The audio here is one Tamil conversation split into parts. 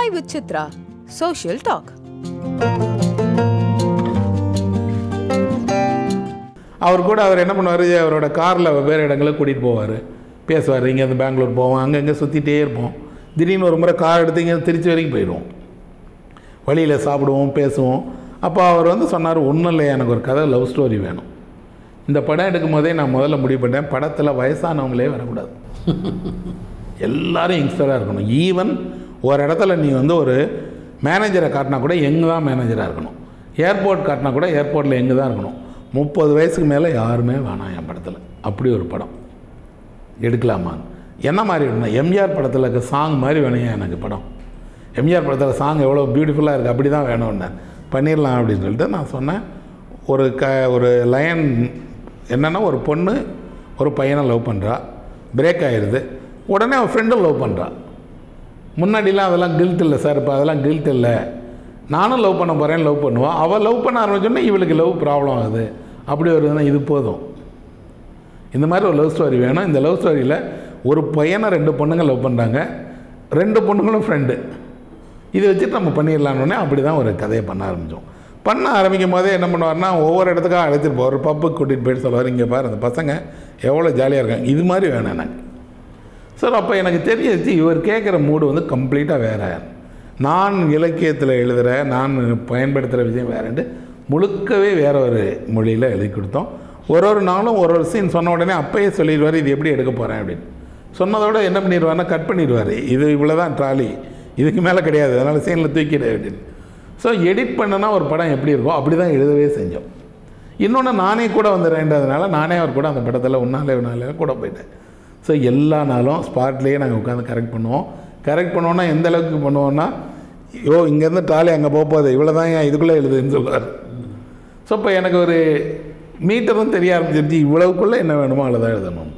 Chai with Chitra, Social Talk. அவர் கூட அவர் என்ன பண்ணுவார் அவரோட காரில் வெவ்வேறு இடங்களுக்கு கூட்டிகிட்டு போவார் பேசுவார் இங்கேருந்து பெங்களூர் போவோம் அங்கங்கே சுற்றிட்டே இருப்போம் திடீர்னு ஒரு முறை கார் எடுத்து இங்கே திருச்சி வரைக்கும் போயிடுவோம் வழியில் சாப்பிடுவோம் பேசுவோம் அப்போ அவர் வந்து சொன்னார் ஒன்றும் இல்லை எனக்கு ஒரு கதை லவ் ஸ்டோரி வேணும் இந்த படம் எடுக்கும் போதே நான் முதல்ல முடிவு பண்ணேன் படத்தில் வயசானவங்களே வரக்கூடாது எல்லாரும் யங்ஸ்டராக இருக்கணும் ஈவன் ஒரு இடத்துல நீ வந்து ஒரு மேனேஜரை காட்டினா கூட எங்கே தான் மேனேஜராக இருக்கணும் ஏர்போர்ட் காட்டினா கூட ஏர்போர்ட்டில் எங்கே தான் இருக்கணும் முப்பது வயசுக்கு மேலே யாருமே வேணாம் என் படத்தில் அப்படி ஒரு படம் எடுக்கலாமா என்ன மாதிரி வேணும் எம்ஜிஆர் படத்தில் இருக்க சாங் மாதிரி வேணும் எனக்கு படம் எம்ஜிஆர் படத்தில் சாங் எவ்வளோ பியூட்டிஃபுல்லாக இருக்குது அப்படி தான் வேணும்னு பண்ணிடலாம் அப்படின்னு சொல்லிட்டு நான் சொன்னேன் ஒரு க ஒரு லைன் என்னென்னா ஒரு பொண்ணு ஒரு பையனை லவ் பண்ணுறா பிரேக் ஆயிடுது உடனே அவன் ஃப்ரெண்டும் லவ் பண்ணுறா முன்னாடிலாம் அதெல்லாம் கில்ட் இல்லை சார் இப்போ அதெல்லாம் கில்ட் இல்லை நானும் லவ் பண்ண போகிறேன் லவ் பண்ணுவான் அவள் லவ் பண்ண ஆரம்பிச்சோன்னே இவளுக்கு லவ் ப்ராப்ளம் ஆகுது அப்படி வருதுன்னா இது போதும் இந்த மாதிரி ஒரு லவ் ஸ்டோரி வேணும் இந்த லவ் ஸ்டோரியில் ஒரு பையனை ரெண்டு பொண்ணுங்க லவ் பண்ணுறாங்க ரெண்டு பொண்ணுங்களும் ஃப்ரெண்டு இதை வச்சுட்டு நம்ம பண்ணிடலான்னொடனே அப்படி தான் ஒரு கதையை பண்ண ஆரம்பித்தோம் பண்ண ஆரம்பிக்கும் போதே என்ன பண்ணுவார்னா ஒவ்வொரு இடத்துக்காக அழைச்சிட்டு போவார் பப்புக்கு கூட்டிகிட்டு போயிட்டு சொல்லுவார் இங்கே பாரு அந்த பசங்க எவ்வளோ ஜாலியாக இருக்காங்க இது மாதிரி வேணும் எனக்கு சார் அப்போ எனக்கு தெரிஞ்சிச்சு இவர் கேட்குற மூடு வந்து கம்ப்ளீட்டாக வேறு நான் இலக்கியத்தில் எழுதுகிற நான் பயன்படுத்துகிற விஷயம் வேறுண்டு முழுக்கவே வேற ஒரு மொழியில் எழுதி கொடுத்தோம் ஒரு ஒரு நாளும் ஒரு ஒரு சீன் சொன்ன உடனே அப்பயே சொல்லிடுவார் இது எப்படி எடுக்க போகிறேன் அப்படின்னு சொன்னதோட என்ன பண்ணிடுவார்னா கட் பண்ணிடுவார் இது இவ்வளோ தான் ட்ராலி இதுக்கு மேலே கிடையாது அதனால் சீனில் தூக்கிடு அப்படின்னு ஸோ எடிட் பண்ணனா ஒரு படம் எப்படி இருக்கும் அப்படி தான் எழுதவே செஞ்சோம் இன்னொன்று நானே கூட வந்துடுறேன்றதுனால நானே அவர் கூட அந்த படத்தில் ஒன்றாலே ஒன்றாலே கூட போயிட்டேன் ஸோ எல்லா நாளும் ஸ்பாட்லேயே நாங்கள் உட்காந்து கரெக்ட் பண்ணுவோம் கரெக்ட் பண்ணுவோன்னா எந்த அளவுக்கு பண்ணுவோன்னா யோ இங்கேருந்து டாலி அங்கே போக போகுது இவ்வளோ தான் ஏன் இதுக்குள்ளே எழுதுன்னு சொல்லுவார் ஸோ இப்போ எனக்கு ஒரு மீட்டரும் தெரிய ஆரம்பிச்சிருச்சு இவ்வளவுக்குள்ளே என்ன வேணுமோ அவ்வளோதான் எழுதணும்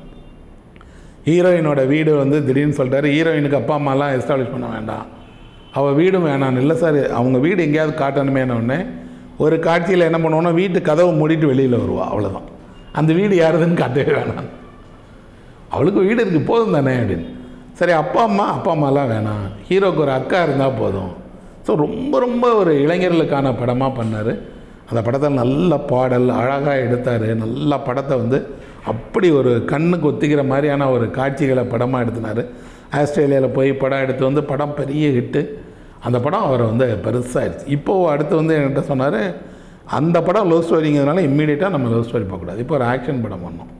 ஹீரோயினோட வீடு வந்து திடீர்னு சொல்லிட்டாரு ஹீரோயினுக்கு அப்பா அம்மாலாம் எஸ்டாப்ளிஷ் பண்ண வேண்டாம் அவள் வீடும் வேணாம் இல்லை சார் அவங்க வீடு எங்கேயாவது காட்டணுமே உடனே ஒரு காட்சியில் என்ன பண்ணுவோன்னா வீட்டு கதவை மூடிட்டு வெளியில் வருவா அவ்வளோதான் அந்த வீடு யாருதுன்னு காட்டவே வேணாம் அவளுக்கு வீடு இருக்குது போதும் தானே அப்படின்னு சரி அப்பா அம்மா அப்பா அம்மாலாம் வேணாம் ஹீரோக்கு ஒரு அக்கா இருந்தால் போதும் ஸோ ரொம்ப ரொம்ப ஒரு இளைஞர்களுக்கான படமாக பண்ணார் அந்த படத்தை நல்ல பாடல் அழகாக எடுத்தார் நல்ல படத்தை வந்து அப்படி ஒரு கண்ணுக்கு ஒத்திக்கிற மாதிரியான ஒரு காட்சிகளை படமாக எடுத்தினார் ஆஸ்திரேலியாவில் போய் படம் எடுத்து வந்து படம் பெரிய ஹிட்டு அந்த படம் அவரை வந்து பெருசாகிடுச்சு இப்போது அடுத்து வந்து என்கிட்ட சொன்னார் அந்த படம் லவ் ஸ்டோரிங்கிறதுனால இம்மீடியட்டாக நம்ம லவ் ஸ்டோரி பார்க்கக்கூடாது இப்போ ஒரு ஆக்ஷன் படம் பண்ணோம்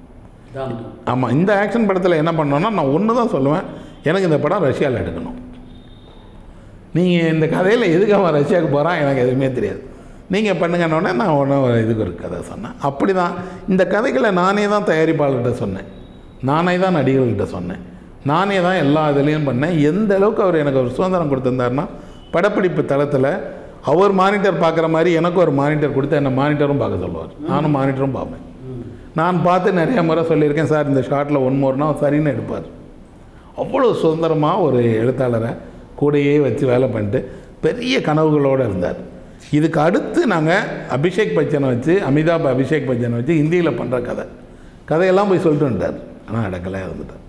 ஆமாம் இந்த ஆக்ஷன் படத்தில் என்ன பண்ணோன்னா நான் ஒன்று தான் சொல்லுவேன் எனக்கு இந்த படம் ரஷ்யாவில் எடுக்கணும் நீங்கள் இந்த கதையில் எதுக்கு அவன் ரஷ்யாவுக்கு போகிறான் எனக்கு எதுவுமே தெரியாது நீங்கள் பண்ணுங்கன்னொடனே நான் ஒன்றும் இதுக்கு ஒரு கதை சொன்னேன் அப்படி தான் இந்த கதைகளை நானே தான் தயாரிப்பாளர்கிட்ட சொன்னேன் நானே தான் நடிகர்கள்கிட்ட சொன்னேன் நானே தான் எல்லா இதுலேயும் பண்ணேன் எந்த அளவுக்கு அவர் எனக்கு ஒரு சுதந்திரம் கொடுத்துருந்தாருன்னா படப்பிடிப்பு தளத்தில் அவர் மானிட்டர் பார்க்குற மாதிரி எனக்கு ஒரு மானிட்டர் கொடுத்து என்னை மானிட்டரும் பார்க்க சொல்லுவார் நானும் மானிட்டரும் பார்ப்பேன் நான் பார்த்து நிறைய முறை சொல்லியிருக்கேன் சார் இந்த ஷார்ட்டில் ஒன் மோர்னா சரின்னு எடுப்பார் அவ்வளோ சுதந்திரமாக ஒரு எழுத்தாளரை கூடையே வச்சு வேலை பண்ணிட்டு பெரிய கனவுகளோடு இருந்தார் இதுக்கு அடுத்து நாங்கள் அபிஷேக் பச்சனை வச்சு அமிதாப் அபிஷேக் பச்சனை வச்சு ஹிந்தியில் பண்ணுற கதை கதையெல்லாம் போய் சொல்லிட்டு வந்துட்டார் ஆனால் நடக்கலை இருந்துட்டார்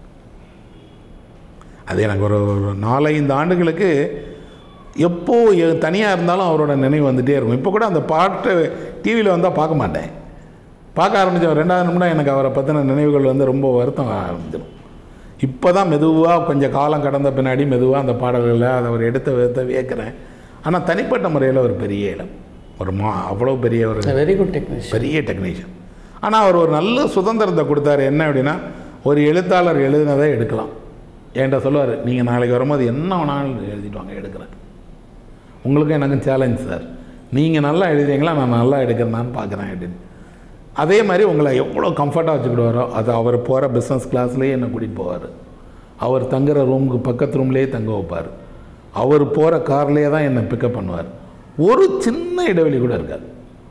அது எனக்கு ஒரு ஒரு நாலஞ்சு ஆண்டுகளுக்கு எப்போ தனியாக இருந்தாலும் அவரோட நினைவு வந்துகிட்டே இருக்கும் இப்போ கூட அந்த பாட்டை டிவியில் வந்தால் பார்க்க மாட்டேன் பார்க்க ஆரம்பித்த ஒரு ரெண்டாவது நிமிடம் எனக்கு அவரை பற்றின நினைவுகள் வந்து ரொம்ப வருத்தம் ஆரம்பிச்சிடும் இப்போ தான் மெதுவாக கொஞ்சம் காலம் கடந்த பின்னாடி மெதுவாக அந்த பாடல்களில் அதை அவர் எடுத்த விதத்தை வியக்கிறேன் ஆனால் தனிப்பட்ட முறையில் ஒரு பெரிய இடம் ஒரு மா அவ்வளோ பெரிய ஒரு வெரி குட் டெக்னீஷியன் பெரிய டெக்னீஷியன் ஆனால் அவர் ஒரு நல்ல சுதந்திரத்தை கொடுத்தாரு என்ன அப்படின்னா ஒரு எழுத்தாளர் எழுதினதை எடுக்கலாம் என்கிட்ட சொல்லுவார் நீங்கள் நாளைக்கு வரும்போது என்ன வேணாலும் எழுதிட்டு வாங்க எடுக்கிறேன் உங்களுக்கும் எனக்கும் சேலஞ்ச் சார் நீங்கள் நல்லா எழுதுறீங்களா நான் நல்லா எடுக்கிறேனான்னு பார்க்குறேன் அப்படின்னு அதே மாதிரி உங்களை எவ்வளோ கம்ஃபர்ட்டாக வச்சுக்கிடுவாரோ அது அவர் போகிற பிஸ்னஸ் கிளாஸ்லேயே என்னை கூட்டிகிட்டு போவார் அவர் தங்குற ரூமுக்கு பக்கத்து ரூம்லேயே தங்க வைப்பார் அவர் போகிற கார்லேயே தான் என்னை பிக்கப் பண்ணுவார் ஒரு சின்ன இடைவெளி கூட இருக்காது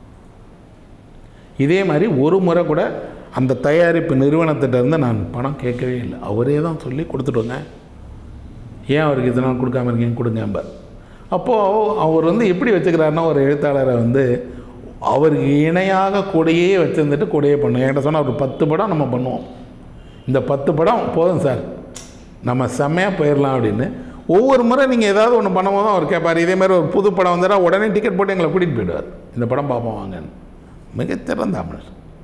இதே மாதிரி ஒரு முறை கூட அந்த தயாரிப்பு நிறுவனத்திட்ட இருந்து நான் பணம் கேட்கவே இல்லை அவரே தான் சொல்லி கொடுத்துட்டுங்க ஏன் அவருக்கு இதனால் கொடுக்காம இருக்கீங்க கொடுங்க அப்போது அவர் வந்து எப்படி வச்சுக்கிறாருன்னா ஒரு எழுத்தாளரை வந்து அவருக்கு இணையாக கூடையே வச்சுருந்துட்டு கூடையே பண்ணும் என்கிட்ட சொன்னால் ஒரு பத்து படம் நம்ம பண்ணுவோம் இந்த பத்து படம் போதும் சார் நம்ம செம்மையாக போயிடலாம் அப்படின்னு ஒவ்வொரு முறை நீங்கள் ஏதாவது ஒன்று பண்ணும்போது தான் அவர் கேட்பார் இதே மாதிரி ஒரு புது படம் வந்துடா உடனே டிக்கெட் போட்டு எங்களை கூட்டிகிட்டு போயிடுவார் இந்த படம் பார்ப்போம் வாங்கன்னு மிகச்சிறந்த அமரர்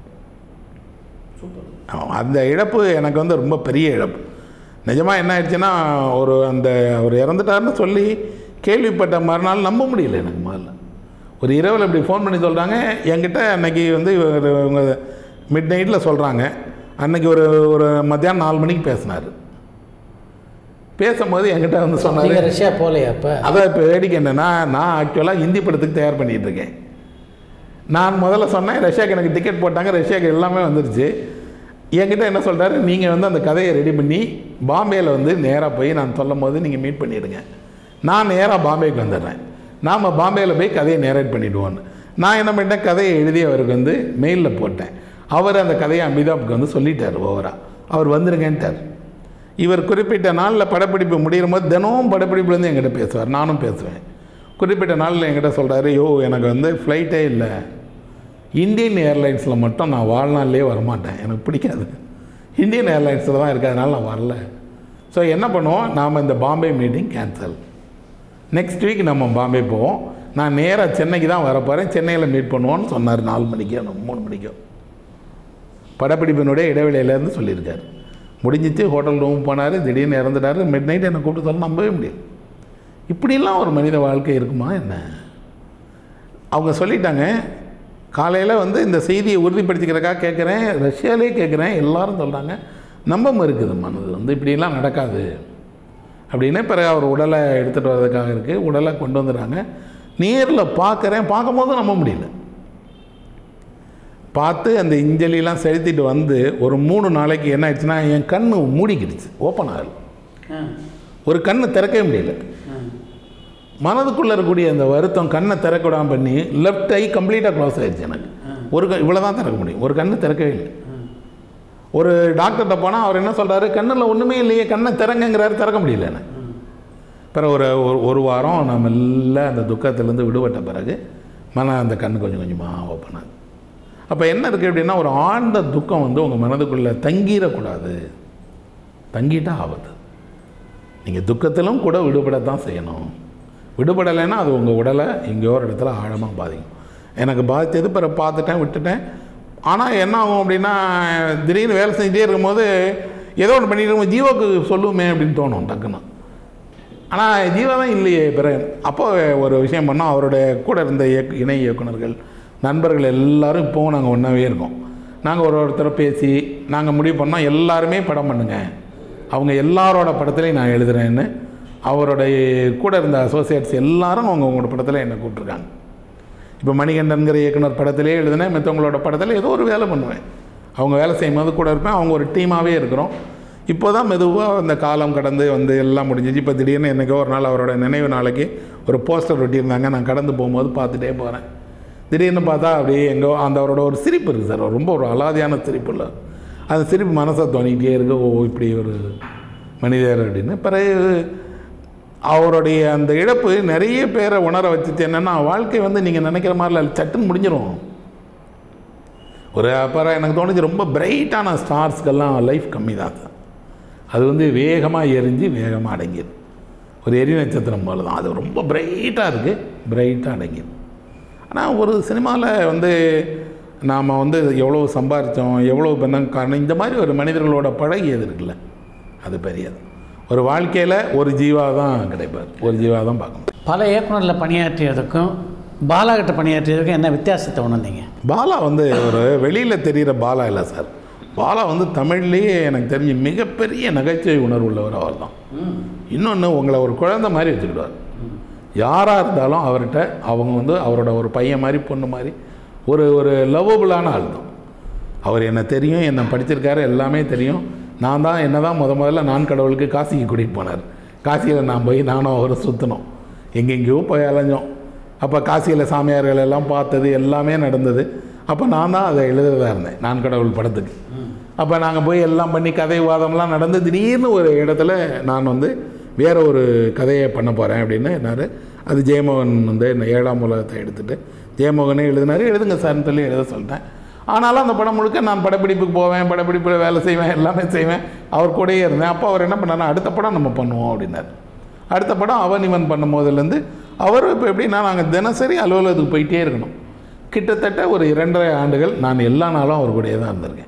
ஆமா, அந்த இழப்பு எனக்கு வந்து ரொம்ப பெரிய இழப்பு நிஜமாக என்ன ஆயிடுச்சுன்னா ஒரு அந்த அவர் இறந்துட்டாருன்னு சொல்லி கேள்விப்பட்ட மறுநாள் நம்ப முடியல எனக்கு முதல்ல ஒரு இரவில் இப்படி ஃபோன் பண்ணி சொல்கிறாங்க என்கிட்ட அன்னைக்கு வந்து இவர் இவங்க மிட் நைட்டில் சொல்கிறாங்க அன்னைக்கு ஒரு ஒரு மத்தியானம் நாலு மணிக்கு பேசினார் பேசும்போது என்கிட்ட வந்து சொன்னார் நீங்கள் ரஷ்யா போகலையா அப்போ அதான் இப்போ வேடிக்கை என்னென்னா நான் ஆக்சுவலாக ஹிந்தி படத்துக்கு தயார் பண்ணிகிட்டு இருக்கேன் நான் முதல்ல சொன்னேன் ரஷ்யாவுக்கு எனக்கு டிக்கெட் போட்டாங்க ரஷ்யாவுக்கு எல்லாமே வந்துருச்சு என்கிட்ட என்ன சொல்கிறாரு நீங்கள் வந்து அந்த கதையை ரெடி பண்ணி பாம்பேயில் வந்து நேராக போய் நான் சொல்லும் போது நீங்கள் மீட் பண்ணிடுங்க நான் நேராக பாம்பேக்கு வந்துடுறேன் நாம் பாம்பேயில் போய் கதையை நேரேட் பண்ணிவிடுவோன்னு நான் என்ன பண்ணிட்டேன் கதையை எழுதி அவருக்கு வந்து மெயிலில் போட்டேன் அவர் அந்த கதையை அமிதாப்புக்கு வந்து சொல்லிட்டார் ஓவராக அவர் வந்துருங்கன்ட்டார் இவர் குறிப்பிட்ட நாளில் படப்பிடிப்பு முடியும் போது தினமும் படப்பிடிப்புலேருந்து என்கிட்ட பேசுவார் நானும் பேசுவேன் குறிப்பிட்ட நாளில் என்கிட்ட சொல்கிறாரு யோ எனக்கு வந்து ஃப்ளைட்டே இல்லை இந்தியன் ஏர்லைன்ஸில் மட்டும் நான் வாழ்நாள்லேயே வரமாட்டேன் எனக்கு பிடிக்காது இந்தியன் ஏர்லைன்ஸில் தான் இருக்கிறதுனால நான் வரல ஸோ என்ன பண்ணுவோம் நாம் இந்த Bombay meeting cancel next week நம்ம பாம்பே போவோம் நான் நேராக சென்னைக்கு தான் வரப்போகிறேன் சென்னையில் மீட் பண்ணுவோன்னு சொன்னார் நாலு மணிக்கோ மூணு மணிக்கோ படப்பிடிப்பினுடைய இடைவெளியிலேருந்து சொல்லியிருக்காரு முடிஞ்சிச்சு ஹோட்டல் ரூம் போனார் திடீர்னு இறந்துட்டார் மிட் நைட் என்னை கூப்பிட்டு சொல்ல நம்பவே முடியாது இப்படிலாம் ஒரு மனித வாழ்க்கை இருக்குமா என்ன அவங்க சொல்லிட்டாங்க காலையில் வந்து இந்த செய்தியை உறுதிப்படுத்திக்கிறக்காக கேட்குறேன் ரஷ்யாலே கேட்குறேன் எல்லாரும் சொல்கிறாங்க நம்ப மறுக்குது மனது வந்து இப்படிலாம் நடக்காது அப்படின்னு பிறகு அவர் உடலை எடுத்துகிட்டு வர்றதுக்காக இருக்குது உடலை கொண்டு வந்துடுறாங்க நேரில் பார்க்குறேன் பார்க்கும்போது நம்ப முடியல பார்த்து அந்த இஞ்சலிலாம் செலுத்திட்டு வந்து ஒரு மூணு நாளைக்கு என்ன ஆயிடுச்சுன்னா என் கண் மூடிக்கிடுச்சு ஓப்பன் ஆகல ஒரு கண்ணு திறக்கவே முடியல மனதுக்குள்ளே இருக்கக்கூடிய அந்த வருத்தம் கண்ணை திறக்க விடாம பண்ணி லெஃப்ட் ஐ கம்ப்ளீட்டாக க்ளோஸ் ஆயிடுச்சு எனக்கு ஒரு க இவ்வளோ தான் திறக்க முடியும் ஒரு கண்ணு திறக்கவே இல்லை ஒரு டாக்டர்கிட்ட போனால் அவர் என்ன சொல்கிறாரு கண்ணில் ஒன்றுமே இல்லையே கண்ணை திறங்கங்கிறாரு திறக்க முடியல எனக்கு பிறகு ஒரு ஒரு ஒரு வாரம் நான் மெல்ல அந்த துக்கத்திலேருந்து விடுபட்ட பிறகு மன அந்த கண்ணு கொஞ்சம் கொஞ்சமாக ஓப்பன் ஆகுது அப்போ என்ன இருக்குது அப்படின்னா ஒரு ஆழ்ந்த துக்கம் வந்து உங்கள் மனதுக்குள்ளே தங்கிடக்கூடாது தங்கிட்டா ஆபத்து நீங்கள் துக்கத்திலும் கூட விடுபடத்தான் செய்யணும் விடுபடலைன்னா அது உங்கள் உடலை எங்கேயோ ஒரு இடத்துல ஆழமாக பாதிக்கும் எனக்கு பாதித்தது பிறகு பார்த்துட்டேன் விட்டுட்டேன் ஆனால் என்ன ஆகும் அப்படின்னா திடீர்னு வேலை செஞ்சுட்டே இருக்கும்போது ஏதோ ஒன்று பண்ணிட்டு இருக்கும் ஜீவாக்கு சொல்லுவோமே அப்படின்னு தோணும் டக்குன்னு ஆனால் ஜீவா தான் இல்லையே பிறகு அப்போ ஒரு விஷயம் பண்ணோம் அவருடைய கூட இருந்த இயக்கு இணை இயக்குனர்கள் நண்பர்கள் எல்லாரும் இப்போவும் நாங்கள் ஒன்றாவே இருக்கோம் நாங்கள் ஒரு ஒருத்தரை பேசி நாங்கள் முடிவு பண்ணோம் எல்லாருமே படம் பண்ணுங்க அவங்க எல்லாரோட படத்துலையும் நான் எழுதுறேன்னு அவருடைய கூட இருந்த அசோசியேட்ஸ் எல்லாரும் அவங்க உங்களோட படத்தில் என்னை கூப்பிட்ருக்காங்க இப்போ மணிகண்டன்கிற இயக்குனர் படத்திலே எழுதினேன் மற்றவங்களோட படத்தில் ஏதோ ஒரு வேலை பண்ணுவேன் அவங்க வேலை செய்யும் போது கூட இருப்பேன் அவங்க ஒரு டீமாகவே இருக்கிறோம் இப்போ தான் மெதுவாக அந்த காலம் கடந்து வந்து எல்லாம் முடிஞ்சிச்சு இப்போ திடீர்னு என்றைக்கோ ஒரு நாள் அவரோட நினைவு நாளைக்கு ஒரு போஸ்டர் ஒட்டியிருந்தாங்க நான் கடந்து போகும்போது பார்த்துட்டே போகிறேன் திடீர்னு பார்த்தா அப்படியே எங்கோ அந்த அவரோட ஒரு சிரிப்பு இருக்குது சார் ரொம்ப ஒரு அலாதியான சிரிப்பு இல்லை அந்த சிரிப்பு மனசை தோணிக்கிட்டே இருக்கு ஓ இப்படி ஒரு மனிதர் அப்படின்னு பிறகு அவருடைய அந்த இழப்பு நிறைய பேரை உணர வச்சுச்சு என்னென்னா வாழ்க்கை வந்து நீங்கள் நினைக்கிற மாதிரில சட்டுன்னு முடிஞ்சிடும் ஒரு அப்புறம் எனக்கு தோணுச்சு ரொம்ப பிரைட்டான ஸ்டார்ஸ்க்கெல்லாம் லைஃப் கம்மி தான் சார் அது வந்து வேகமாக எரிஞ்சு வேகமாக அடங்கிடும் ஒரு எரி நட்சத்திரம் போல தான் அது ரொம்ப பிரைட்டாக இருக்குது பிரைட்டாக அடங்கிடும் ஆனால் ஒரு சினிமாவில் வந்து நாம் வந்து எவ்வளோ சம்பாரித்தோம் எவ்வளோ பண்ண காரணம் இந்த மாதிரி ஒரு மனிதர்களோட பழகியது இருக்குல்ல அது பெரியது ஒரு வாழ்க்கையில் ஒரு ஜீவா தான் கிடைப்பார் ஒரு ஜீவா தான் பார்க்கணும் பல இயக்குனரில் பணியாற்றியதுக்கும் பாலாகிட்ட பணியாற்றியதுக்கும் என்ன வித்தியாசத்தை உணர்ந்தீங்க பாலா வந்து ஒரு வெளியில் தெரிகிற பாலா இல்லை சார் பாலா வந்து தமிழ்லேயே எனக்கு தெரிஞ்சு மிகப்பெரிய நகைச்சுவை உணர்வு உள்ளவர் அவர் தான் இன்னொன்று உங்களை ஒரு குழந்தை மாதிரி வச்சுக்கிடுவார் யாராக இருந்தாலும் அவர்கிட்ட அவங்க வந்து அவரோட ஒரு பையன் மாதிரி பொண்ணு மாதிரி ஒரு ஒரு லவ்வபுளான ஆள் தான் அவர் என்ன தெரியும் என்னை படிச்சிருக்காரு எல்லாமே தெரியும் நான் தான் என்ன தான் முத முதல்ல நான் கடவுளுக்கு காசிக்கு கூட்டிகிட்டு போனார் காசியில் நான் போய் நானும் அவரும் சுற்றினோம் எங்கெங்கேயோ போய் அலைஞ்சோம் அப்போ காசியில் சாமியார்கள் எல்லாம் பார்த்தது எல்லாமே நடந்தது அப்போ நான் தான் அதை எழுதுறதா இருந்தேன் நான் கடவுள் படத்துக்கு அப்போ நாங்கள் போய் எல்லாம் பண்ணி கதை வாதம்லாம் நடந்து திடீர்னு ஒரு இடத்துல நான் வந்து வேற ஒரு கதையை பண்ண போகிறேன் அப்படின்னு என்னார் அது ஜெயமோகன் வந்து என்ன ஏழாம் உலகத்தை எடுத்துகிட்டு ஜெயமோகனே எழுதினாரு எழுதுங்க சார்னு சொல்லி எழுத சொல்லிட்டேன் ஆனாலும் அந்த படம் முழுக்க நான் படப்பிடிப்புக்கு போவேன் படப்பிடிப்பில் வேலை செய்வேன் எல்லாமே செய்வேன் அவர் கூடயே இருந்தேன் அப்போ அவர் என்ன பண்ணாரு அடுத்த படம் நம்ம பண்ணுவோம் அப்படின்னார் அடுத்த படம் அவன் இவன் பண்ணும் போதுலேருந்து அவர் இப்போ எப்படின்னா நாங்கள் தினசரி அலுவலகத்துக்கு போயிட்டே இருக்கணும் கிட்டத்தட்ட ஒரு இரண்டரை ஆண்டுகள் நான் எல்லா நாளும் அவர் கூடயே தான் இருந்திருக்கேன்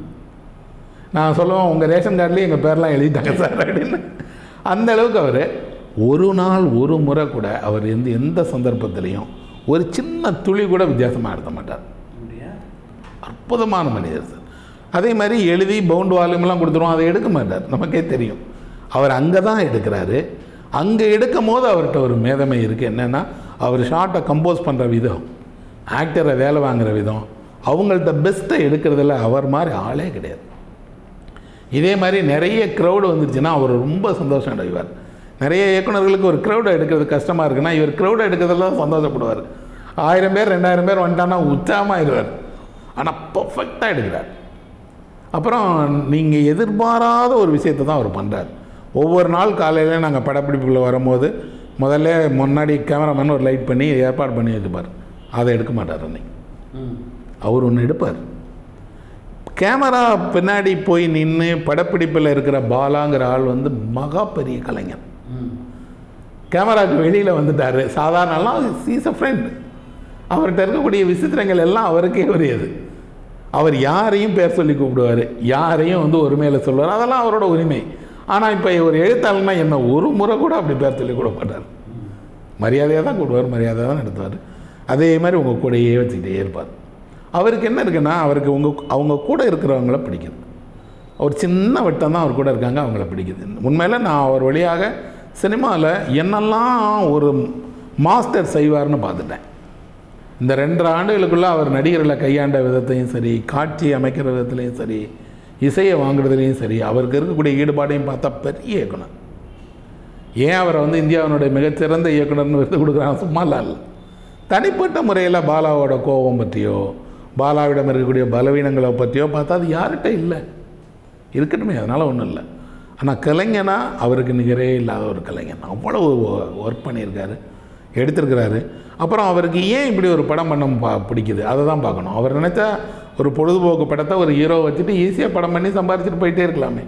நான் சொல்லுவேன் உங்கள் ரேஷன் கார்டுலேயே எங்கள் பேர்லாம் எழுதிட்டாங்க சார் அப்படின்னு அந்த அளவுக்கு அவர் ஒரு நாள் ஒரு முறை கூட அவர் எந்த எந்த சந்தர்ப்பத்திலையும் ஒரு சின்ன துளி கூட வித்தியாசமாக எடுத்த மாட்டார் அற்புதமான மனிதர் சார் அதே மாதிரி எழுதி பவுண்ட் வால்யூம்லாம் கொடுத்துருவோம் அதை எடுக்க மாட்டார் நமக்கே தெரியும் அவர் அங்கே தான் எடுக்கிறாரு அங்கே எடுக்கும் போது அவர்கிட்ட ஒரு மேதமை இருக்குது என்னென்னா அவர் ஷார்ட்டை கம்போஸ் பண்ணுற விதம் ஆக்டரை வேலை வாங்குற விதம் அவங்கள்ட்ட பெஸ்ட்டை எடுக்கிறதுல அவர் மாதிரி ஆளே கிடையாது இதே மாதிரி நிறைய க்ரௌடு வந்துருச்சுன்னா அவர் ரொம்ப சந்தோஷம் அடைவார் நிறைய இயக்குனர்களுக்கு ஒரு க்ரௌடை எடுக்கிறது கஷ்டமாக இருக்குன்னா இவர் க்ரௌடை எடுக்கிறதுல தான் சந்தோஷப்படுவார் ஆயிரம் பேர் ரெண்டாயிரம் பேர் வந்துட்டான்னா உற்சாகமாகிடுவார் ஆனால் பர்ஃபெக்டாக எடுக்கிறார் அப்புறம் நீங்கள் எதிர்பாராத ஒரு விஷயத்தை தான் அவர் பண்ணுறார் ஒவ்வொரு நாள் காலையில் நாங்கள் படப்பிடிப்புக்குள்ளே வரும்போது முதல்ல முன்னாடி கேமராமேன் ஒரு லைட் பண்ணி ஏற்பாடு பண்ணி வச்சுப்பார் அதை எடுக்க மாட்டார் அன்னைக்கு அவர் ஒன்று எடுப்பார் கேமரா பின்னாடி போய் நின்று படப்பிடிப்பில் இருக்கிற பாலாங்கிற ஆள் வந்து மகா பெரிய கலைஞர் கேமராக்கு வெளியில் வந்துட்டார் சாதாரணலாம் சீஸ் அ ஃப்ரெண்ட் அவர்கிட்ட இருக்கக்கூடிய விசித்திரங்கள் எல்லாம் அவருக்கே உரியது அவர் யாரையும் பேர் சொல்லி கூப்பிடுவார் யாரையும் வந்து ஒருமையில் சொல்லுவார் அதெல்லாம் அவரோட உரிமை ஆனால் இப்போ ஒரு எழுத்தாளர்னா என்ன ஒரு முறை கூட அப்படி பேர் சொல்லி கூட மாட்டார் மரியாதையாக தான் கூப்பிடுவார் மரியாதையாக தான் நடத்துவார் அதே மாதிரி உங்கள் கூடயே வச்சுக்கிட்டே இருப்பார் அவருக்கு என்ன இருக்குன்னா அவருக்கு உங்கள் அவங்க கூட இருக்கிறவங்கள பிடிக்குது ஒரு சின்ன வட்டம் தான் அவர் கூட இருக்காங்க அவங்கள பிடிக்குது உண்மையில் நான் அவர் வழியாக சினிமாவில் என்னெல்லாம் ஒரு மாஸ்டர் செய்வார்னு பார்த்துட்டேன் இந்த ரெண்டரை ஆண்டுகளுக்குள்ளே அவர் நடிகர்களை கையாண்ட விதத்தையும் சரி காட்சி அமைக்கிற விதத்துலையும் சரி இசையை வாங்குறதுலையும் சரி அவருக்கு இருக்கக்கூடிய ஈடுபாடையும் பார்த்தா பெரிய இயக்குனர் ஏன் அவரை வந்து இந்தியாவினுடைய மிகச்சிறந்த இயக்குனர்னு விருது கொடுக்குறாங்க சும்மாலாம் இல்லை தனிப்பட்ட முறையில் பாலாவோட கோபம் பற்றியோ பாலாவிடம் இருக்கக்கூடிய பலவீனங்களை பற்றியோ பார்த்தா அது யார்கிட்ட இல்லை இருக்கட்டுமே அதனால் ஒன்றும் இல்லை ஆனால் கலைஞனா அவருக்கு நிகரே இல்லாத ஒரு கலைஞன் அவ்வளோ ஒர்க் பண்ணியிருக்காரு எடுத்திருக்கிறாரு அப்புறம் அவருக்கு ஏன் இப்படி ஒரு படம் பண்ண பா பிடிக்குது அதை தான் பார்க்கணும் அவர் நினச்சா ஒரு பொழுதுபோக்கு படத்தை ஒரு ஹீரோ வச்சுட்டு ஈஸியாக படம் பண்ணி சம்பாரிச்சிட்டு போயிட்டே இருக்கலாமே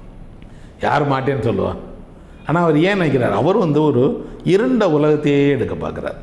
யார் மாட்டேன்னு சொல்லுவா ஆனால் அவர் ஏன் நினைக்கிறார் அவர் வந்து ஒரு இருண்ட உலகத்தையே எடுக்க பார்க்குறார்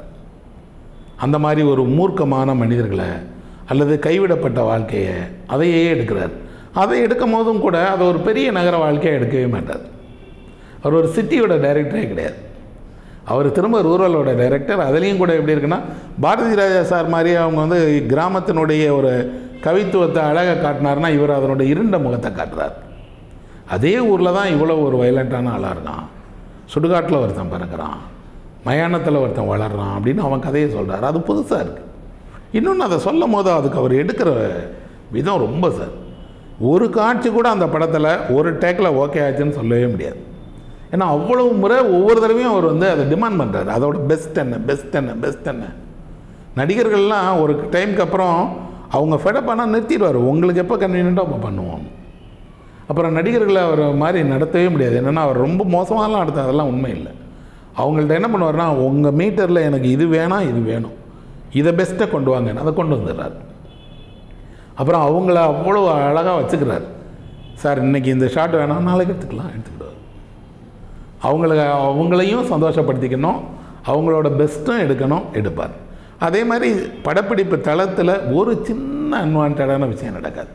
அந்த மாதிரி ஒரு மூர்க்கமான மனிதர்களை அல்லது கைவிடப்பட்ட வாழ்க்கையை அதையே எடுக்கிறார் அதை எடுக்கும் போதும் கூட அதை ஒரு பெரிய நகர வாழ்க்கையை எடுக்கவே மாட்டார் அவர் ஒரு சிட்டியோட டைரக்டரே கிடையாது அவர் திரும்ப ரூரலோட டைரக்டர் அதுலேயும் கூட எப்படி இருக்குன்னா பாரதி ராஜா சார் மாதிரி அவங்க வந்து கிராமத்தினுடைய ஒரு கவித்துவத்தை அழகாக காட்டினார்னா இவர் அதனுடைய இருண்ட முகத்தை காட்டுறார் அதே ஊரில் தான் இவ்வளோ ஒரு வயலண்ட்டான ஆளாக இருக்கான் சுடுகாட்டில் ஒருத்தன் பிறக்கிறான் மயானத்தில் ஒருத்தன் வளர்றான் அப்படின்னு அவன் கதையை சொல்கிறார் அது புதுசாக இருக்குது இன்னொன்று அதை சொல்லும் போது அதுக்கு அவர் எடுக்கிற விதம் ரொம்ப சார் ஒரு காட்சி கூட அந்த படத்தில் ஒரு டேக்கில் ஓகே ஆச்சுன்னு சொல்லவே முடியாது ஏன்னா அவ்வளவு முறை ஒவ்வொரு தடவையும் அவர் வந்து அதை டிமாண்ட் பண்ணுறாரு அதோட பெஸ்ட் என்ன பெஸ்ட் என்ன பெஸ்ட் என்ன நடிகர்கள்லாம் ஒரு டைமுக்கு அப்புறம் அவங்க ஃபெடப் பண்ணால் நிறுத்திடுவார் உங்களுக்கு எப்போ கன்வீனியண்ட்டோ அப்போ பண்ணுவோம் அப்புறம் நடிகர்களை அவர் மாதிரி நடத்தவே முடியாது என்னென்னா அவர் ரொம்ப மோசமாலாம் நடத்த அதெல்லாம் உண்மை இல்லை அவங்கள்ட்ட என்ன பண்ணுவார்னா உங்கள் மீட்டரில் எனக்கு இது வேணாம் இது வேணும் இதை பெஸ்ட்டை கொண்டு வாங்க அதை கொண்டு வந்துடுறாரு அப்புறம் அவங்கள அவ்வளோ அழகாக வச்சுக்கிறார் சார் இன்றைக்கி இந்த ஷாட் வேணாம் நாளைக்கு எடுத்துக்கலாம் எடுத்துக்கிடுவார் அவங்கள அவங்களையும் சந்தோஷப்படுத்திக்கணும் அவங்களோட பெஸ்ட்டும் எடுக்கணும் எடுப்பார் அதே மாதிரி படப்பிடிப்பு தளத்தில் ஒரு சின்ன அன்வான்டான விஷயம் நடக்காது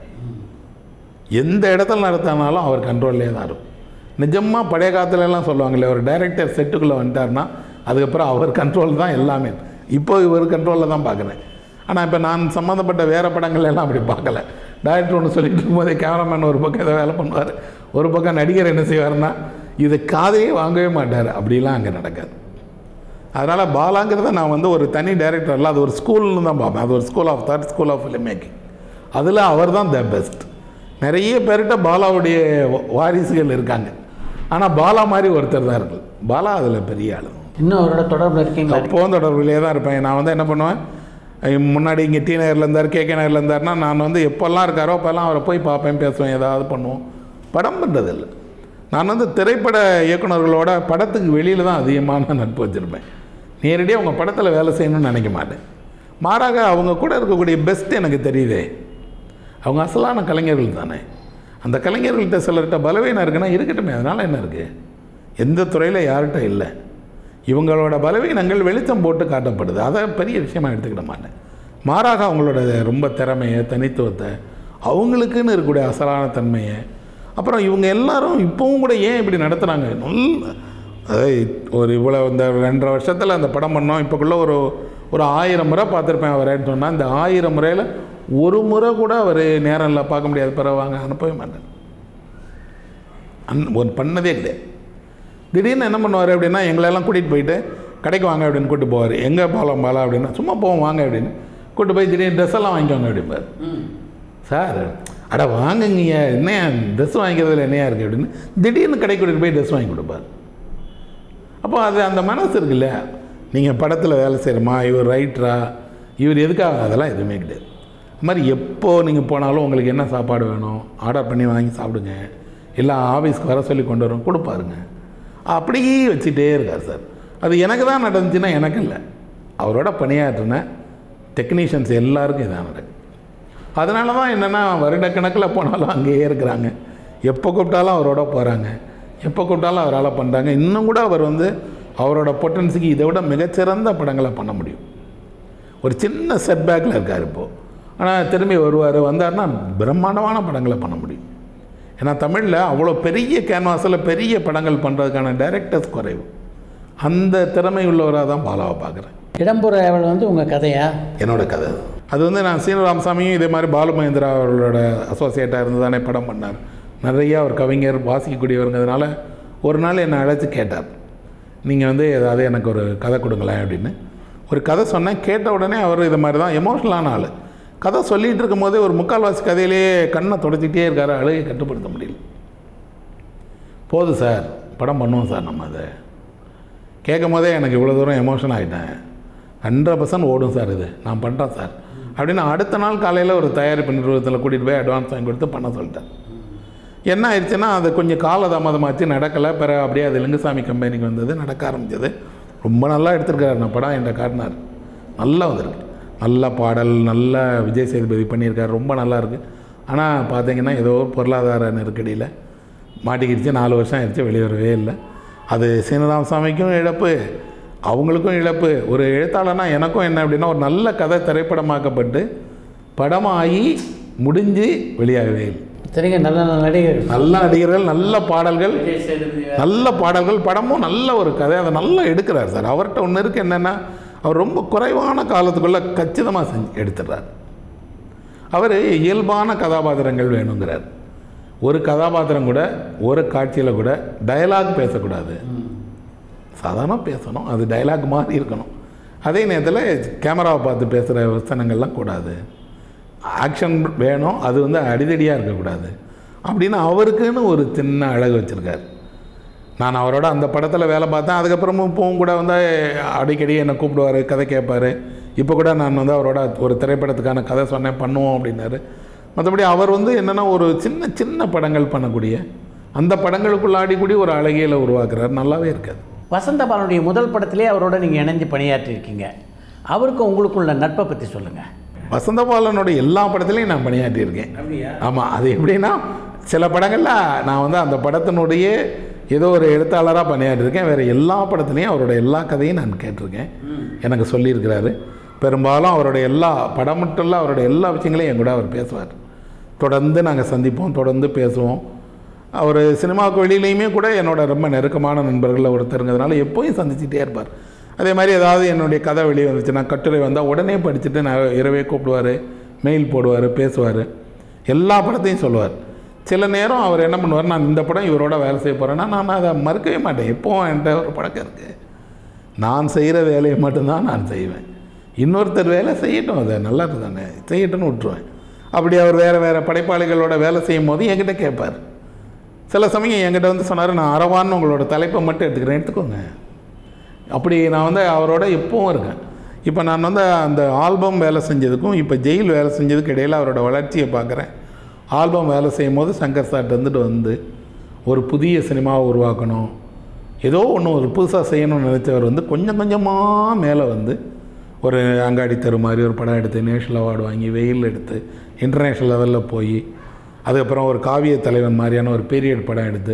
எந்த இடத்துல நடத்தினாலும் அவர் கண்ட்ரோல்லே தான் இருக்கும் நிஜமாக பழைய காலத்துலலாம் சொல்லுவாங்களே ஒரு டைரக்டர் செட்டுக்குள்ளே வந்துட்டார்னா அதுக்கப்புறம் அவர் கண்ட்ரோல் தான் எல்லாமே இப்போ இவர் கண்ட்ரோலில் தான் பார்க்குறேன் ஆனால் இப்போ நான் சம்மந்தப்பட்ட வேறு படங்கள் எல்லாம் அப்படி பார்க்கல டைரக்டர் ஒன்று சொல்லிட்டு இருக்கும்போதே கேமராமேன் ஒரு பக்கம் ஏதோ வேலை பண்ணுவார் ஒரு பக்கம் நடிகர் என்ன செய்வார்னா இது காதையே வாங்கவே மாட்டார் அப்படிலாம் அங்கே நடக்காது அதனால் பாலாங்கிறத நான் வந்து ஒரு தனி டைரக்டர் இல்லை அது ஒரு ஸ்கூல்னு தான் பார்ப்பேன் அது ஒரு school of thought school of film making அதில் அவர் தான் த பெஸ்ட் நிறைய பேர்கிட்ட பாலாவுடைய வா- வாரிசுகள் இருக்காங்க ஆனால் பாலா மாதிரி ஒருத்தர் தான் இருக்கு பாலா அதில் பெரிய ஆளு இன்னும் அவரோட தொடர்பில் இருக்கீங்களா அப்போவும் தொடர்பிலே தான் இருப்பேன் நான் வந்து என்ன பண்ணுவேன் ஐ- முன்னாடி இங்கே டி நகரில் இருந்தார் கே கே நகரில் இருந்தார்னா நான் வந்து எப்போல்லாம் இருக்காரோ அப்போல்லாம் அவரை போய் பார்ப்பேன் பேசுவேன் ஏதாவது பண்ணுவோம் படம் பண்ணுறதில்ல நான் வந்து திரைப்பட இயக்குனர்களோட படத்துக்கு வெளியில் தான் அதிகமான நட்பு வச்சுருப்பேன் நேரடியாக அவங்க படத்தில் வேலை செய்யணும்னு நினைக்க மாட்டேன் மாறாக அவங்க கூட இருக்கக்கூடிய பெஸ்ட் எனக்கு தெரியுதே அவங்க அசலான கலைஞர்கள் தானே அந்த கலைஞர்கள்ட்ட சிலர்கிட்ட பலவீனம் இருக்குன்னா இருக்கட்டுமே அதனால் என்ன இருக்குது எந்த துறையில் யார்கிட்ட இல்லை இவங்களோட பலவீனங்கள் வெளிச்சம் போட்டு காட்டப்படுது அதை பெரிய விஷயமா எடுத்துக்கிட மாட்டேன் மாறாக அவங்களோட ரொம்ப திறமையை தனித்துவத்தை அவங்களுக்குன்னு இருக்கக்கூடிய அசலான தன்மையை அப்புறம் இவங்க எல்லாரும் இப்போவும் கூட ஏன் இப்படி நடத்துகிறாங்க நல்ல அதாவது ஒரு இவ்வளோ இந்த ரெண்டரை வருஷத்தில் அந்த படம் பண்ணோம் இப்போக்குள்ள ஒரு ஒரு ஆயிரம் முறை பார்த்துருப்பேன் அவரேன்னு சொன்னால் இந்த ஆயிரம் முறையில் ஒரு முறை கூட அவர் நேரம் இல்லை பார்க்க முடியாது பிறகு வாங்க அனுப்பவே மாட்டேன் அன் ஒரு பண்ணதே கிடையாது திடீர்னு என்ன பண்ணுவார் அப்படின்னா எங்களெல்லாம் கூட்டிகிட்டு போயிட்டு கடைக்கு வாங்க அப்படின்னு கூட்டு போவார் எங்கே போகலாம் பாலா அப்படின்னா சும்மா போவோம் வாங்க அப்படின்னு கூட்டு போய் திடீர்னு ட்ரெஸ் எல்லாம் வாங்கிக்கோங்க அப்படிம்பார் சார் அட வாங்குங்கய்யா என்னையா ட்ரெஸ் வாங்கிக்கிறதுல என்னையா இருக்குது அப்படின்னு திடீர்னு கடைக்கு கூட்டிகிட்டு போய் ட்ரெஸ் வாங்கி கொடுப்பார் அப்போ அது அந்த மனசு இருக்குல்ல நீங்கள் படத்தில் வேலை செய்கிறோமா இவர் ரைட்டரா இவர் எதுக்காக அதெல்லாம் எதுவுமே கிடையாது அது மாதிரி எப்போ நீங்கள் போனாலும் உங்களுக்கு என்ன சாப்பாடு வேணும் ஆர்டர் பண்ணி வாங்கி சாப்பிடுங்க இல்லை ஆஃபீஸ்க்கு வர சொல்லி கொண்டு வரோம் கொடுப்பாருங்க அப்படியே வச்சுட்டே இருக்கார் சார் அது எனக்கு தான் நடந்துச்சுன்னா எனக்கு இல்லை அவரோட பணியாற்றின டெக்னீஷியன்ஸ் எல்லாருக்கும் இதான் நடக்கும் அதனால தான் என்னென்னா வருடக்கணக்கில் போனாலும் அங்கேயே இருக்கிறாங்க எப்போ கூப்பிட்டாலும் அவரோட போகிறாங்க எப்போ கூப்பிட்டாலும் அவரால் பண்ணுறாங்க இன்னும் கூட அவர் வந்து அவரோட பொட்டன்ஸுக்கு இதை விட மிகச்சிறந்த படங்களை பண்ண முடியும் ஒரு சின்ன செட்பேக்கில் இருக்கார் இப்போது ஆனால் திரும்பி வருவார் வந்தார்னா பிரம்மாண்டமான படங்களை பண்ண முடியும் ஏன்னா தமிழில் அவ்வளோ பெரிய கேன்வாஸில் பெரிய படங்கள் பண்ணுறதுக்கான டைரக்டர்ஸ் குறைவு அந்த திறமை உள்ளவராக தான் பாலாவை பார்க்குறேன் இடம்புற ஏவல் வந்து உங்கள் கதையா என்னோட கதை அது. அது வந்து நான் சீனராமசாமியும் இதே மாதிரி பாலு மகேந்திரா அவர்களோட அசோசியேட்டாக இருந்து தானே படம் பண்ணார் நிறைய அவர் கவிஞர் வாசிக்கக்கூடியவருங்கிறதுனால ஒரு நாள் என்னை அழைச்சி கேட்டார் நீங்கள் வந்து ஏதாவது எனக்கு ஒரு கதை கொடுங்களேன் அப்படின்னு ஒரு கதை சொன்னேன் கேட்ட உடனே அவர் இது மாதிரி தான் எமோஷ்னலான ஆள் கதை சொல்லிகிட்டு இருக்கும்போதே ஒரு முக்கால்வாசி கதையிலேயே கண்ணை தொடச்சிக்கிட்டே இருக்காரு அழுகை கட்டுப்படுத்த முடியல போதும் சார் படம் பண்ணுவோம் சார் நம்ம அதை கேட்கும் போதே எனக்கு இவ்வளோ தூரம் எமோஷன் ஆகிட்டேன் ஹண்ட்ரட் பர்சன்ட் ஓடும் சார் இது நான் பண்ணுறேன் சார் அப்படின்னு அடுத்த நாள் காலையில் ஒரு தயாரிப்பு நிறுவனத்தில் கூட்டிகிட்டு போய் அட்வான்ஸ் வாங்கி கொடுத்து பண்ண சொல்லிட்டேன் என்ன ஆயிடுச்சுன்னா அது கொஞ்சம் காலதாமதமாச்சு நடக்கலை பிறகு அப்படியே அது லிங்குசாமி கம்பெனிக்கு வந்தது நடக்க ஆரம்பிச்சது ரொம்ப நல்லா எடுத்திருக்காரு நான் படம் என்கிட்ட காட்டினார் நல்லா வந்திருக்கு நல்ல பாடல் நல்ல விஜய் சேதுபதி பண்ணியிருக்காரு ரொம்ப நல்லா இருக்குது ஆனால் பார்த்தீங்கன்னா ஏதோ ஒரு பொருளாதார நெருக்கடியில் மாட்டிக்கிடுச்சு நாலு வருஷம் ஆயிடுச்சு வெளியே வரவே இல்லை அது சீனராமசாமிக்கும் இழப்பு அவங்களுக்கும் இழப்பு ஒரு எழுத்தாளனா எனக்கும் என்ன அப்படின்னா ஒரு நல்ல கதை திரைப்படமாக்கப்பட்டு படமாகி முடிஞ்சு வெளியாகவே இல்லை சரிங்க நல்ல நல்ல நடிகர் நல்ல நடிகர்கள் நல்ல பாடல்கள் விஜய் சேதுபதி நல்ல பாடல்கள் படமும் நல்ல ஒரு கதை அதை நல்லா எடுக்கிறார் சார் அவர்கிட்ட ஒன்று இருக்குது என்னென்னா அவர் ரொம்ப குறைவான காலத்துக்குள்ளே கச்சிதமாக செஞ்சு எடுத்துடுறார் அவர் இயல்பான கதாபாத்திரங்கள் வேணுங்கிறார் ஒரு கதாபாத்திரம் கூட ஒரு காட்சியில் கூட டயலாக் பேசக்கூடாது சாதாரண பேசணும் அது டயலாக் மாதிரி இருக்கணும் அதே நேரத்தில் கேமராவை பார்த்து பேசுகிற வசனங்கள்லாம் கூடாது ஆக்ஷன் வேணும் அது வந்து அடிதடியாக இருக்கக்கூடாது அப்படின்னு அவருக்குன்னு ஒரு சின்ன அழகு வச்சுருக்கார் நான் அவரோட அந்த படத்தில் வேலை பார்த்தேன் அதுக்கப்புறமும் இப்போவும் கூட வந்து அடிக்கடி என்னை கூப்பிடுவார் கதை கேட்பார் இப்போ கூட நான் வந்து அவரோட ஒரு திரைப்படத்துக்கான கதை சொன்னேன் பண்ணுவோம் அப்படின்னாரு மற்றபடி அவர் வந்து என்னென்னா ஒரு சின்ன சின்ன படங்கள் பண்ணக்கூடிய அந்த படங்களுக்குள்ள ஆடிக்கூடி ஒரு அழகியலை உருவாக்குறார் நல்லாவே இருக்காது வசந்த பாலனுடைய முதல் படத்திலே அவரோட நீங்கள் இணைஞ்சு பணியாற்றியிருக்கீங்க அவருக்கு உங்களுக்குள்ள நட்பை பற்றி சொல்லுங்கள் வசந்தபாலனோட எல்லா படத்துலையும் நான் பணியாற்றியிருக்கேன் அப்படியா ஆமாம் அது எப்படின்னா சில படங்களில் நான் வந்து அந்த படத்தினுடைய ஏதோ ஒரு எழுத்தாளராக பணியாற்றிருக்கேன் வேறு எல்லா படத்துலையும் அவரோட எல்லா கதையும் நான் கேட்டிருக்கேன் எனக்கு சொல்லியிருக்கிறாரு பெரும்பாலும் அவரோட எல்லா படம் மட்டும் இல்லை அவரோட எல்லா விஷயங்களையும் என் கூட அவர் பேசுவார் தொடர்ந்து நாங்கள் சந்திப்போம் தொடர்ந்து பேசுவோம் அவர் சினிமாவுக்கு வெளியிலையுமே கூட என்னோட ரொம்ப நெருக்கமான நண்பர்களில் ஒருத்தருங்கிறதுனால எப்போயும் சந்திச்சுட்டே இருப்பார் அதே மாதிரி ஏதாவது என்னுடைய கதை வெளியே வந்துச்சுன்னா கட்டுரை வந்தால் உடனே படிச்சுட்டு நான் இரவே கூப்பிடுவார் மெயில் போடுவார் பேசுவார் எல்லா படத்தையும் சொல்லுவார் சில நேரம் அவர் என்ன பண்ணுவார் நான் இந்த படம் இவரோட வேலை செய்ய போகிறேன்னா நான் அதை மறுக்கவே மாட்டேன் எப்போவும் என்கிட்ட ஒரு பழக்கம் இருக்குது நான் செய்கிற வேலையை மட்டும்தான் நான் செய்வேன் இன்னொருத்தர் வேலை செய்யட்டும் அதை நல்லா தானே செய்யட்டும்னு விட்டுருவேன் அப்படி அவர் வேறு வேறு படைப்பாளிகளோட வேலை செய்யும் போது என்கிட்ட கேட்பார் சில சமயம் என்கிட்ட வந்து சொன்னார் நான் அரவான்னு உங்களோட தலைப்பை மட்டும் எடுத்துக்கிறேன் எடுத்துக்கோங்க அப்படி நான் வந்து அவரோட எப்பவும் இருக்கேன் இப்போ நான் வந்து அந்த ஆல்பம் வேலை செஞ்சதுக்கும் இப்போ ஜெயில் வேலை செஞ்சதுக்கு இடையில் அவரோட வளர்ச்சியை பார்க்குறேன் ஆல்பம் வேலை செய்யும் போது சங்கர் சார்ட்டு வந்துட்டு வந்து ஒரு புதிய சினிமாவை உருவாக்கணும் ஏதோ ஒன்று ஒரு புதுசாக செய்யணும்னு நினச்சவர் வந்து கொஞ்சம் கொஞ்சமாக மேலே வந்து ஒரு அங்காடி தெரு மாதிரி ஒரு படம் எடுத்து நேஷனல் அவார்டு வாங்கி வெயில் எடுத்து இன்டர்நேஷ்னல் லெவலில் போய் அதுக்கப்புறம் ஒரு காவிய தலைவன் மாதிரியான ஒரு பீரியட் படம் எடுத்து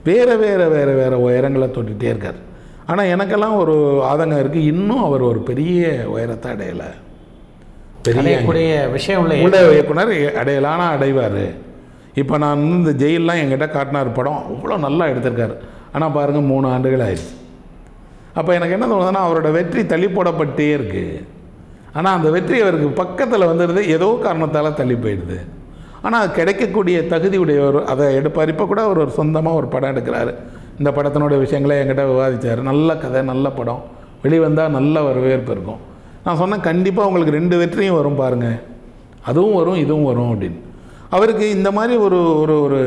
வேறு வேறு வேறு வேறு உயரங்களை தொட்டுகிட்டே இருக்கார் ஆனால் எனக்கெல்லாம் ஒரு ஆதங்கம் இருக்குது இன்னும் அவர் ஒரு பெரிய உயரத்தை அடையலை பெரிய அடையக்கூடிய விஷயம் உள்ள உள்ள இயக்குனர் அடையலான அடைவார் இப்போ நான் வந்து இந்த ஜெயிலெலாம் என்கிட்ட காட்டினார் படம் அவ்வளோ நல்லா எடுத்திருக்காரு ஆனால் பாருங்கள் மூணு ஆண்டுகள் ஆயிடுச்சு அப்போ எனக்கு என்ன தோணுதுன்னா அவரோட வெற்றி தள்ளி போடப்பட்டே இருக்குது ஆனால் அந்த வெற்றி அவருக்கு பக்கத்தில் வந்துடுது ஏதோ காரணத்தால் தள்ளி போயிடுது ஆனால் அது கிடைக்கக்கூடிய தகுதி உடையவர் அதை எடுப்பார் இப்போ கூட அவர் ஒரு சொந்தமாக ஒரு படம் எடுக்கிறாரு இந்த படத்தினுடைய விஷயங்களை என்கிட்ட விவாதித்தார் நல்ல கதை நல்ல படம் வெளிவந்தால் நல்ல வரவேற்பு இருக்கும் நான் சொன்னேன் கண்டிப்பாக உங்களுக்கு ரெண்டு வெற்றியும் வரும் பாருங்கள் அதுவும் வரும் இதுவும் வரும் அப்படின்னு அவருக்கு இந்த மாதிரி ஒரு ஒரு ஒரு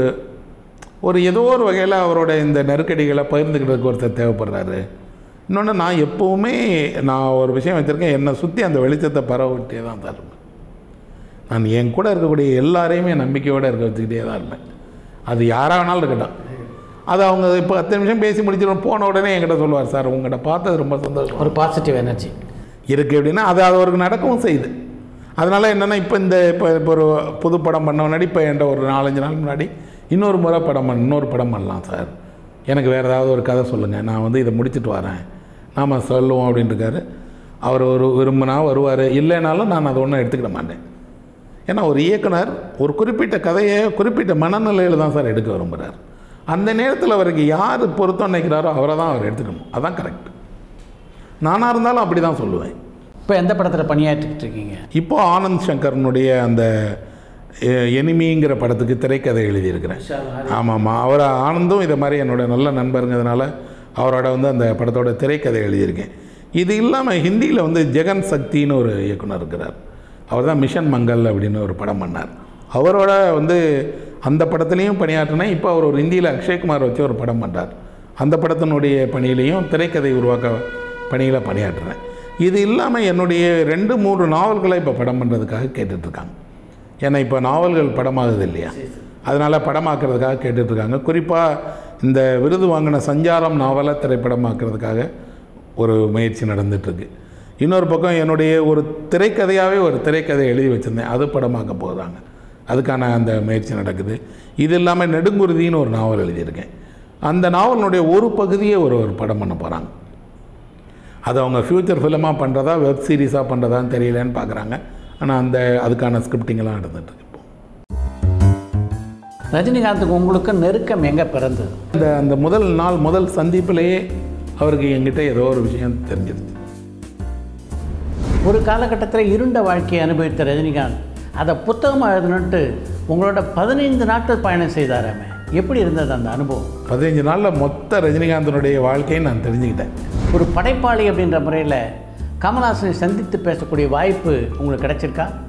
ஒரு ஏதோ ஒரு வகையில் அவரோட இந்த நெருக்கடிகளை பகிர்ந்துக்கிறதுக்கு ஒருத்தர் தேவைப்படுறாரு இன்னொன்று நான் எப்போவுமே நான் ஒரு விஷயம் வச்சுருக்கேன் என்னை சுற்றி அந்த வெளிச்சத்தை பரவட்டே தான் தருவேன் நான் என் கூட இருக்கக்கூடிய எல்லாரையுமே நம்பிக்கையோடு இருக்க வச்சுக்கிட்டே தான் இருப்பேன் அது யாராக வேணாலும் இருக்கட்டும் அது அவங்க இப்போ பத்து நிமிஷம் பேசி முடிச்சிடும் போன உடனே என்கிட்ட சொல்லுவார் சார் உங்கள்கிட்ட பார்த்தது ரொம்ப சந்தோஷம் ஒரு பாசிட்டிவ் எனர்ஜி இருக்குது அப்படின்னா அது அது அவருக்கு நடக்கவும் செய்யுது அதனால் என்னென்னா இப்போ இந்த இப்போ இப்போ ஒரு புது படம் பண்ண முன்னாடி இப்போ என்கிட்ட ஒரு நாலஞ்சு நாள் முன்னாடி இன்னொரு முறை படம் பண்ண இன்னொரு படம் பண்ணலாம் சார் எனக்கு வேறு ஏதாவது ஒரு கதை சொல்லுங்கள் நான் வந்து இதை முடிச்சுட்டு வரேன் நாம் சொல்லுவோம் அப்படின்ட்டு இருக்காரு அவர் ஒரு விரும்பினா வருவார் இல்லைனாலும் நான் அதை ஒன்றும் எடுத்துக்கிட மாட்டேன் ஏன்னா ஒரு இயக்குனர் ஒரு குறிப்பிட்ட கதையை குறிப்பிட்ட மனநிலையில் தான் சார் எடுக்க விரும்புகிறார் அந்த நேரத்தில் அவருக்கு யார் பொருத்தம் நினைக்கிறாரோ அவரை தான் அவர் எடுத்துக்கணும் அதான் கரெக்ட் நானாக இருந்தாலும் அப்படி தான் சொல்லுவேன் இப்போ எந்த படத்தில் பணியாற்றிட்டு இருக்கீங்க இப்போ ஆனந்த் சங்கரனுடைய அந்த எ- எனிமிங்கிற படத்துக்கு திரைக்கதை எழுதியிருக்கிறேன் ஆமாம் ஆமாம் அவர் ஆனந்தும் இதை மாதிரி என்னோட நல்ல நண்பருங்கிறதுனால அவரோட வந்து அந்த படத்தோட திரைக்கதை எழுதியிருக்கேன் இது இல்லாமல் ஹிந்தியில் வந்து ஜெகன் சக்தின்னு ஒரு இயக்குனர் இருக்கிறார் அவர் தான் மிஷன் மங்கல் அப்படின்னு ஒரு படம் பண்ணார் அவரோட வந்து அந்த படத்துலேயும் பணியாற்றினேன் இப்போ அவர் ஒரு ஹிந்தியில் அக்ஷய்குமார் வச்சு ஒரு படம் பண்ணார் அந்த படத்தினுடைய பணியிலையும் திரைக்கதை உருவாக்க பணியில் பணியாற்றுறேன் இது இல்லாமல் என்னுடைய ரெண்டு மூன்று நாவல்களை இப்போ படம் பண்ணுறதுக்காக கேட்டுட்ருக்காங்க ஏன்னா இப்போ நாவல்கள் படமாகுது இல்லையா அதனால் படமாக்குறதுக்காக கேட்டுட்ருக்காங்க குறிப்பாக இந்த விருது வாங்கின சஞ்சாரம் நாவலை திரைப்படமாக்குறதுக்காக ஒரு முயற்சி நடந்துகிட்ருக்கு இன்னொரு பக்கம் என்னுடைய ஒரு திரைக்கதையாகவே ஒரு திரைக்கதை எழுதி வச்சுருந்தேன் அது படமாக்க போகிறாங்க அதுக்கான அந்த முயற்சி நடக்குது இது இல்லாமல் நெடுங்குருதின்னு ஒரு நாவல் எழுதியிருக்கேன் அந்த நாவலினுடைய ஒரு பகுதியை ஒரு ஒரு படம் பண்ண போகிறாங்க அது அவங்க ஃப்யூச்சர் ஃபிலிமாக பண்ணுறதா வெப் சீரிஸாக பண்ணுறதான்னு தெரியலன்னு பார்க்குறாங்க ஆனால் அந்த அதுக்கான ஸ்கிரிப்டிங்கெல்லாம் நடந்துகிட்ருக்கு இப்போ ரஜினிகாந்துக்கு உங்களுக்கு நெருக்கம் எங்கே பிறந்தது இந்த அந்த முதல் நாள் முதல் சந்திப்பிலேயே அவருக்கு என்கிட்ட ஏதோ ஒரு விஷயம் தெரிஞ்சிருச்சு ஒரு காலகட்டத்தில் இருண்ட வாழ்க்கையை அனுபவித்த ரஜினிகாந்த் அதை புத்தகமாக எழுதணுன்ட்டு உங்களோட பதினைந்து நாட்கள் பயணம் செய்தாராமே எப்படி இருந்தது அந்த அனுபவம் பதினஞ்சு நாளில் மொத்த ரஜினிகாந்தனுடைய வாழ்க்கையை நான் தெரிஞ்சுக்கிட்டேன் ஒரு படைப்பாளி அப்படின்ற முறையில் கமல்ஹாசனை சந்தித்து பேசக்கூடிய வாய்ப்பு உங்களுக்கு கிடைச்சிருக்கா